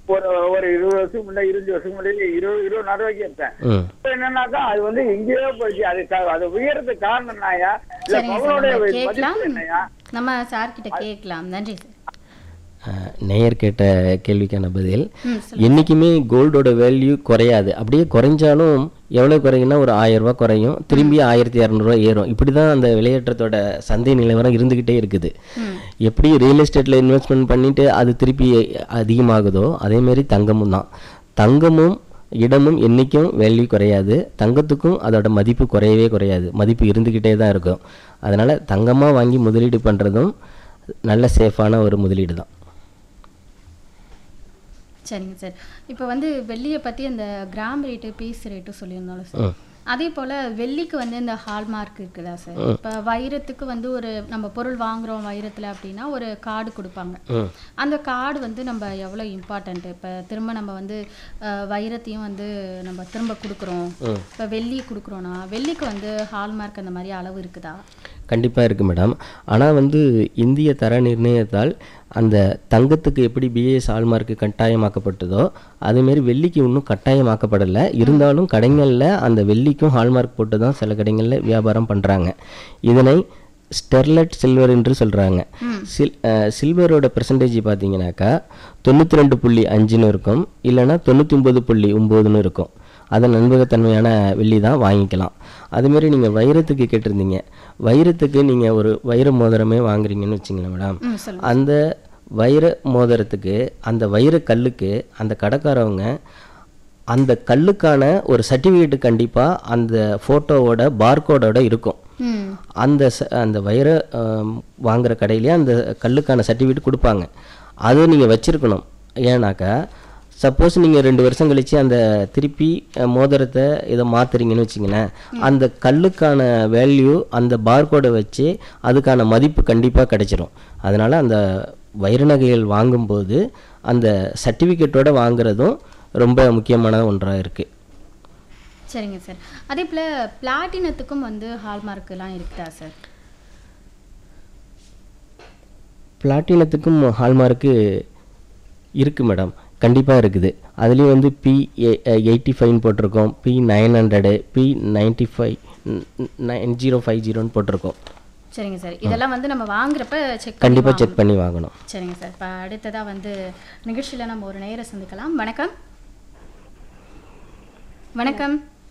ஒரு ஒரு இருபது வருஷம் முன்னாடி இருபது வருஷம் முன்னாடி இருபது இருபது ரூபாய்க்கு எடுத்தேன் ம் இப்ப என்னன்னாக்கா அது வந்து எங்கேயோ போயிடுச்சு அது க- அது உயரத்துக்கு காரணம் என்னயா இல்ல சரிங்க சார் பவனுடைய நம்ம மதிப்பு கேட்கலாம் என்னயா நம்ம சார் கிட்ட கேட்கலாம் நன்றி சார் அஹ், நேயர் கேட்ட கேள்விக்கான பதில் ம் என்றைக்குமே கோல்டோட வேல்யூ குறையாது அப்படியே குறைஞ்சாலும் எவ்வளோ குறையும்னா ஒரு ஆயிரம் ரூபாய் குறையும் திரும்பி ஆயிரத்தி இரநூறுவா ஏறும் இப்படி தான் அந்த விலையேற்றத்தோட சந்தை நிலவரம் இருந்துக்கிட்டே இருக்குது எப்படி ரியல் எஸ்டேட்டில் இன்வெஸ்ட்மெண்ட் பண்ணிட்டு அது திருப்பி அதிகமாகுதோ அதேமாரி தங்கமும் தான் தங்கமும் இடமும் என்றைக்கும் வேல்யூ குறையாது தங்கத்துக்கும் அதோட மதிப்பு குறையவே குறையாது மதிப்பு இருந்துக்கிட்டே தான் இருக்கும் அதனால் தங்கமாக வாங்கி முதலீடு பண்ணுறதும் நல்ல சேஃபான ஒரு முதலீடு தான் சரிங்க சார் இப்போ வந்து வெள்ளியை பற்றி அந்த கிராம் ரேட்டு பீஸ் ரேட்டு சொல்லியிருந்தோம்ல சார் ம். அதே போல் வெள்ளிக்கு வந்து இந்த ஹால்மார்க் இருக்குதா சார் இப்போ வைரத்துக்கு வந்து ஒரு நம்ம பொருள் வாங்குறோம் வைரத்தில் அப்படின்னா ஒரு கார்டு கொடுப்பாங்க ம் அந்த கார்டு வந்து நம்ம எவ்வளோ இம்பார்ட்டண்ட்டு இப்போ திரும்ப நம்ம வந்து அஹ், வைரத்தையும் வந்து நம்ம திரும்ப கொடுக்குறோம் ம். இப்போ வெள்ளி கொடுக்குறோன்னா வெள்ளிக்கு வந்து ஹால்மார்க் அந்த மாதிரி அளவு இருக்குதா கண்டிப்பாக இருக்குது மேடம் ஆனால் வந்து இந்திய தர நிர்ணயத்தால் அந்த தங்கத்துக்கு எப்படி பிஏஎஸ் ஹால்மார்க்கு கட்டாயமாக்கப்பட்டதோ அதேமாரி வெள்ளிக்கு இன்னும் கட்டாயமாக்கப்படலை இருந்தாலும் கடைகளில் அந்த வெள்ளிக்கும் ஹால்மார்க் போட்டு தான் சில கடைகளில் வியாபாரம் பண்ணுறாங்க இதனை ஸ்டெர்லைட் சில்வர் என்று சொல்கிறாங்க சில் அஹ், சில்வரோட பெர்சன்டேஜ் பார்த்தீங்கன்னாக்கா தொண்ணூற்றி ரெண்டு புள்ளி அஞ்சுன்னு இருக்கும் இல்லைன்னா தொண்ணூற்றி ஒம்பது புள்ளி ஒம்போதுன்னு இருக்கும் அதை நண்பகத்தன்மையான வெள்ளி தான் வாங்கிக்கலாம் அதுமாரி நீங்கள் வைரத்துக்கு கேட்டிருந்தீங்க வைரத்துக்கு நீங்கள் ஒரு வைர மோதிரமே வாங்குறீங்கன்னு வச்சுங்களேன் மேடம் ம் சொல்லுங்க அந்த வைர மோதிரத்துக்கு அந்த வைர கல்லுக்கு அந்த கடைக்காரவங்க அந்த கல்லுக்கான ஒரு சர்டிஃபிகேட் கண்டிப்பாக அந்த ஃபோட்டோவோட பார்கோடோட இருக்கும் ம் அந்த ச- அந்த வைர ஆம், வாங்குற கடையிலே அந்த கல்லுக்கான சர்டிஃபிகேட் கொடுப்பாங்க அதை நீங்கள் வச்சிருக்கணும் ஏன்னாக்கா சப்போஸ் நீங்கள் ரெண்டு வருஷம் கழிச்சு அந்த திருப்பி அஹ், மோதிரத்தை இதை மாத்துறீங்கன்னு வச்சிங்களேன் அந்த கல்லுக்கான வேல்யூ அந்த பார்கோடை வச்சு அதுக்கான மதிப்பு கண்டிப்பாக கிடைச்சிரும் அதனால் அந்த வைர நகைகள் வாங்கும்போது அந்த சர்டிஃபிகேட்டோட வாங்குறதும் ரொம்ப முக்கியமான ஒன்றாக இருக்குது சரிங்க சார் அதே போல் பிளாட்டினத்துக்கும் வந்து ஹால்மார்க்கெல்லாம் இருக்குதா சார் பிளாட்டினத்துக்கும் ஹால்மார்க்கு இருக்குது மேடம் கண்டிப்பாக இருக்குது அதுலேயும் வந்து பி எயிட்டி ஃபைவ்னு போட்டிருக்கோம் B nine hundred B ninety five nine zero five ஜீரோன்னு போட்டிருக்கோம் சரிங்க சார் இதெல்லாம் வந்து நம்ம வாங்குறப்ப செக் கண்டிப்பாக செக் பண்ணி வாங்கணும் சரிங்க சார் இப்போ அடுத்ததாக வந்து நிகழ்ச்சியில் நம்ம ஒரு நேர சந்திக்கலாம் வணக்கம் வணக்கம்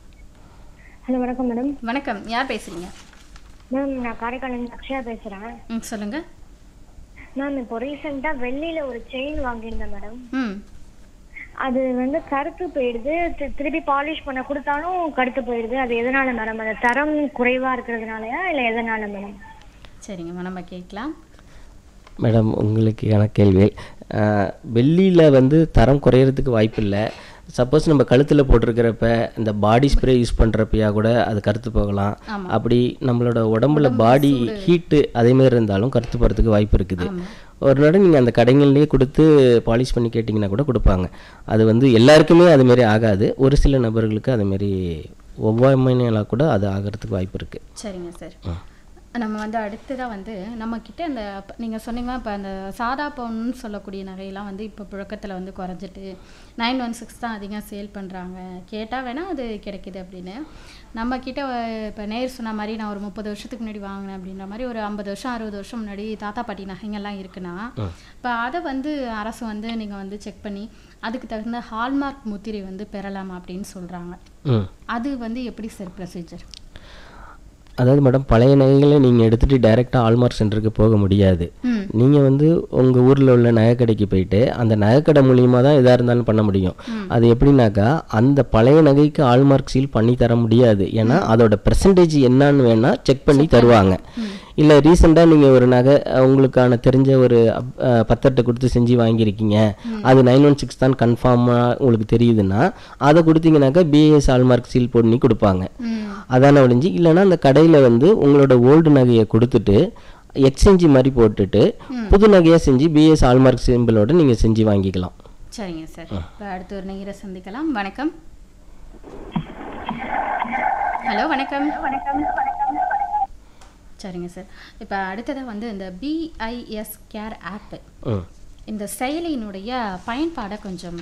ஹலோ வணக்கம் மேடம் வணக்கம் யார் பேசுறீங்க மேம் நான் காரைக்காலேருந்து அக்ஷயா பேசுகிறேன் ம் சொல்லுங்க மேம் இப்போ ரீசெண்டாக வெள்ளியில் ஒரு செயின் வாங்கியிருந்தேன் மேடம் ம் அது வந்து கருத்து போயிடுது தி- திருப்பி பாலிஷ் பண்ண கொடுத்தாலும் கருத்து போயிடுது அது எதனால மேடம் அந்த தரம் குறைவாக இருக்கிறதுனாலயா இல்லை எதனால மேடம் சரிங்கம்மா நம்ம கேட்கலாம் மேடம் உங்களுக்கான கேள்வி வெள்ளியில் வந்து தரம் குறையிறதுக்கு வாய்ப்பு இல்லை சப்போஸ் நம்ம கழுத்தில் போட்டிருக்கிறப்ப இந்த பாடி ஸ்ப்ரே யூஸ் பண்ணுறப்பையா கூட அது கருத்து போகலாம் ஆமா. அப்படி நம்மளோட உடம்புல பாடி ஹீட்டு அதேமாரி இருந்தாலும் கருத்து போகிறதுக்கு வாய்ப்பு இருக்குது ஒரு நாடு நீங்கள் அந்த கடைகள்லேயே கொடுத்து பாலிஷ் பண்ணி கேட்டிங்கன்னா கூட கொடுப்பாங்க அது வந்து எல்லாருக்குமே அதுமாரி ஆகாது ஒரு சில நபர்களுக்கு அதுமாரி ஒவ்வாமையினால கூட அது ஆகிறதுக்கு வாய்ப்பு இருக்குது சரிங்க சார் நம்ம வந்து அடுத்ததாக வந்து நம்மக்கிட்ட அந்த நீங்கள் சொன்னீங்க இப்போ அந்த சாதா பவுன்னு சொல்லக்கூடிய நகையெல்லாம் வந்து இப்போ புழக்கத்தில் வந்து குறைஞ்சிட்டு நைன் ஒன் சிக்ஸ் தான் அதிகம் சேல் பண்ணுறாங்க கேட்டால் வேணால் அது கிடைக்குது அப்படின்னு நம்மக்கிட்ட இப்போ நேர் சொன்ன மாதிரி நான் ஒரு முப்பது வருஷத்துக்கு முன்னாடி வாங்கினேன் அப்படின்ற மாதிரி ஒரு ஐம்பது வருஷம் அறுபது வருஷம் முன்னாடி தாத்தா பாட்டி நகைங்கள்லாம் இருக்குன்னா இப்போ அதை வந்து அரசு வந்து நீங்கள் வந்து செக் பண்ணி அதுக்கு தகுந்த ஹால்மார்க் முத்திரை வந்து பெறலாம் அப்படின்னு சொல்கிறாங்க ம் அது வந்து எப்படி சார் ப்ரொசீஜர் அதாவது மேடம் பழைய நகைகளை நீங்கள் எடுத்துகிட்டு டைரெக்டாக ஆல்மார்க் சென்டருக்கு போக முடியாது ம் நீங்கள் வந்து உங்கள் ஊரில் உள்ள நகைக்கடைக்கு போயிட்டு அந்த நகைக்கடை மூலியமாக தான் எதாக இருந்தாலும் பண்ண முடியும் அது எப்படின்னாக்கா அந்த பழைய நகைக்கு ஆல்மார்க் சீல் பண்ணி தர முடியாது ஏன்னா அதோட பெர்சன்டேஜ் என்னன்னு வேணால் செக் பண்ணி தருவாங்க இல்லை ரீசெண்டாக நீங்கள் ஒரு நகை அஹ், உங்களுக்கான தெரிஞ்ச ஒரு அப்- அஹ், பத்திரத்தை கொடுத்து செஞ்சு வாங்கியிருக்கீங்க அது நைன் ஒன் சிக்ஸ் தான் கன்ஃபார்மாக உங்களுக்கு தெரியுதுன்னா அதை கொடுத்தீங்கன்னாக்கா பிஏஎஸ் ஆல்மார்க் சீல் பண்ணி கொடுப்பாங்க ம் அதான ஒழிஞ்சு இல்லைன்னா அந்த கடையில் வந்து உங்களோட ஓல்டு நகையை கொடுத்துட்டு எக்ஸ்சேஞ்சு மாதிரி போட்டுட்டு புது நகையாக செஞ்சு பிஎஸ் ஆல்மார்க் சிம்பிளோட நீங்கள் செஞ்சு வாங்கிக்கலாம் சரிங்க சார் இப்போ அடுத்து ஒரு நேர சந்திக்கலாம் வணக்கம் ஹலோ வணக்கம் வணக்கம் சரிங்க சார் இப்போ அடுத்ததாக வந்து இந்த பிஐஎஸ் கேர் ஆப் ம் இந்த செயலியினுடைய பயன்பாடை கொஞ்சம்